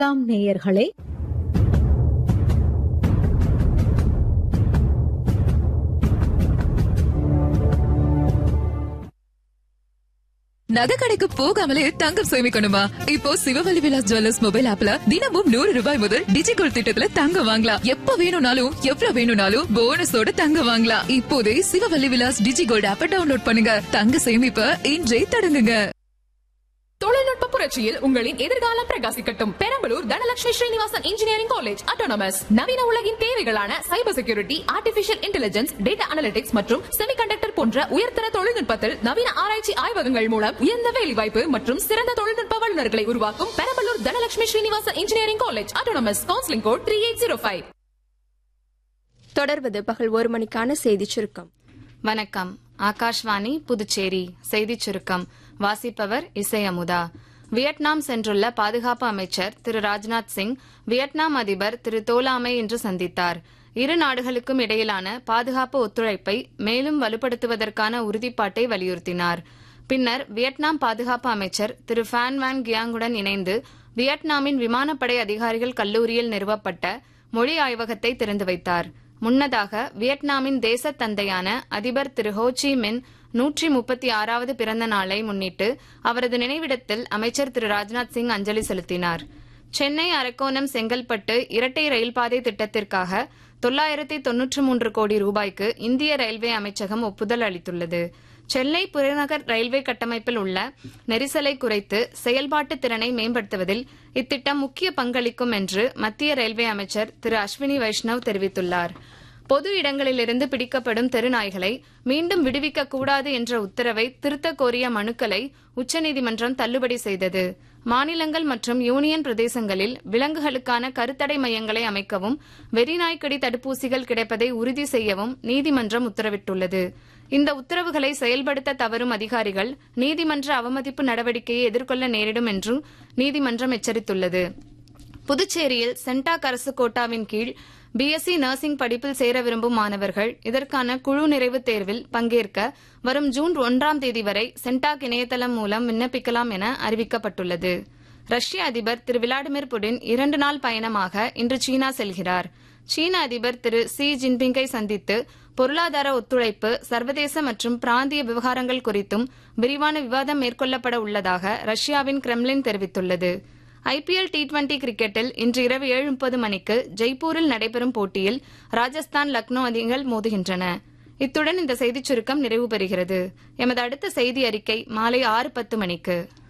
தாம் நேயர்களே நகை கடைக்கு போகாமலே தங்கம் சேமிக்கணுமா இப்போ சிவவல்லி விலாஸ் ஜுவல்லர்ஸ் மொபைல் ஆப்ல தினமும் நூறு ரூபாய் முதல் டிஜிகோல்ட் திட்டத்துல தங்கம் வாங்கலாம் எப்ப வேணும்னாலும் எவ்வளவு வேணும்னாலும் போனஸோட தங்கம் வாங்கலாம் இப்போதே சிவவல்லி விலாஸ் டிஜிகோல்ட் ஆப்ப டவுன்லோட் பண்ணுங்க தங்க சேமிப்ப இன்றே தொடங்குங்க தொழில்நுட்ப புரட்சியில் உங்களின் எதிர்காலம் பிரகாசிக்கட்டும் Perambalur Dhanalakshmi Srinivasan engineering college autonomous நவீன உலகின் தேவைகளான cyber security artificial intelligence data analytics மற்றும் செமிகண்டக்டர் போன்ற உயர்தர தொழில்நுட்பத்தில் நவீன ஆராய்ச்சி ஆய்வகங்கள் மூலம் உயர்ந்த வேலைவாய்ப்பு மற்றும் சிறந்த தொழில்நுட்ப வல்லுநர்களை உருவாக்கும் Perambalur Dhanalakshmi Srinivasan engineering college autonomous counselling code three eight zero five தொடர்வது பகல் ஒரு மணிக்கான செய்திச் சுருக்கம் வணக்கம் ஆகாஷ்வாணி புதுச்சேரி செய்திச் சுருக்கம் வாசிப்பவர் இசை அமுதா வியட்நாம் சென்றுள்ள பாதுகாப்பு அமைச்சர் திரு ராஜ்நாத் சிங் வியட்நாம் அதிபர் திரு தோலாமை இன்று சந்தித்தார் இரு நாடுகளுக்கும் இடையிலான பாதுகாப்பு ஒத்துழைப்பை மேலும் வலுப்படுத்துவதற்கான உறுதிப்பாட்டை வலியுறுத்தினார் பின்னர் வியட்நாம் பாதுகாப்பு அமைச்சர் திரு ஃபேன் வான் கியாங்குடன் இணைந்து வியட்நாமின் விமானப்படை அதிகாரிகள் கல்லூரியில் நிறுவப்பட்ட மொழி ஆய்வகத்தை திறந்து வைத்தார் முன்னதாக வியட்நாமின் தேசத் தந்தையான அதிபர் திரு ஹோச்சி மின் நூற்றி முப்பத்தி ஆறாவது பிறந்த நாளை முன்னிட்டு அவரது நினைவிடத்தில் அமைச்சர் திரு ராஜ்நாத் சிங் அஞ்சலி செலுத்தினார் சென்னை அரக்கோணம் செங்கல்பட்டு இரட்டை ரயில் பாதை திட்டத்திற்காக தொள்ளாயிரத்தி தொன்னூற்று மூன்று கோடி ரூபாய்க்கு இந்திய ரயில்வே அமைச்சகம் ஒப்புதல் அளித்துள்ளது சென்னை புறநகர் ரயில்வே கட்டமைப்பில் உள்ள நெரிசலை குறைத்து செயல்பாட்டு திறனை மேம்படுத்துவதில் இத்திட்டம் முக்கிய பங்களிக்கும் என்று மத்திய ரயில்வே அமைச்சர் திரு அஸ்வினி வைஷ்ணவ் தெரிவித்துள்ளார் பொது இடங்களிலிருந்து பிடிக்கப்படும் தெருநாய்களை மீண்டும் விடுவிக்க கூடாது என்ற உத்தரவை திருத்தக் கோரிய மனுக்களை உச்சநீதிமன்றம் தள்ளுபடி செய்தது மாநிலங்கள் மற்றும் யூனியன் பிரதேசங்களில் விலங்குகளுக்கான கருத்தடை மையங்களை அமைக்கவும் வெறிநாய்க்கடி தடுப்பூசிகள் கிடைப்பதை உறுதி செய்யவும் நீதிமன்றம் உத்தரவிட்டுள்ளது இந்த உத்தரவுகளை செயல்படுத்த தவறும் அதிகாரிகள் நீதிமன்ற அவமதிப்பு நடவடிக்கையை எதிர்கொள்ள நேரிடும் என்றும் நீதிமன்றம் எச்சரித்துள்ளது புதுச்சேரியில் சென்டாக் அரசு கோட்டாவின் கீழ் பிஎஸ்சி நர்சிங் படிப்பில் சேர விரும்பும் மாணவர்கள் இதற்கான குழு நிறைவுத் தேர்வில் பங்கேற்க வரும் ஜூன் ஒன்றாம் தேதி வரை சென்டாக் இணையதளம் மூலம் விண்ணப்பிக்கலாம் என அறிவிக்கப்பட்டுள்ளது ரஷ்ய அதிபர் திரு விளாடிமிர் புடின் இரண்டு நாள் பயணமாக இன்று சீனா செல்கிறார் சீன அதிபர் திரு சி ஜின்பிங்கை சந்தித்து பொருளாதார ஒத்துழைப்பு சர்வதேச மற்றும் பிராந்திய விவகாரங்கள் குறித்தும் விரிவான விவாதம் மேற்கொள்ளப்பட உள்ளதாக ரஷ்யாவின் கிரெம்லின் தெரிவித்துள்ளது ஐபிஎல் டி டுவெண்டி கிரிக்கெட்டில் இன்று இரவு ஏழு முப்பது மணிக்கு ஜெய்ப்பூரில் நடைபெறும் போட்டியில் ராஜஸ்தான் லக்னோ அணிகள் மோதுகின்றன இத்துடன் இந்த செய்திச் சுருக்கம் நிறைவு பெறுகிறது எமது அடுத்த செய்தி அறிக்கை மாலை ஆறு பத்து மணிக்கு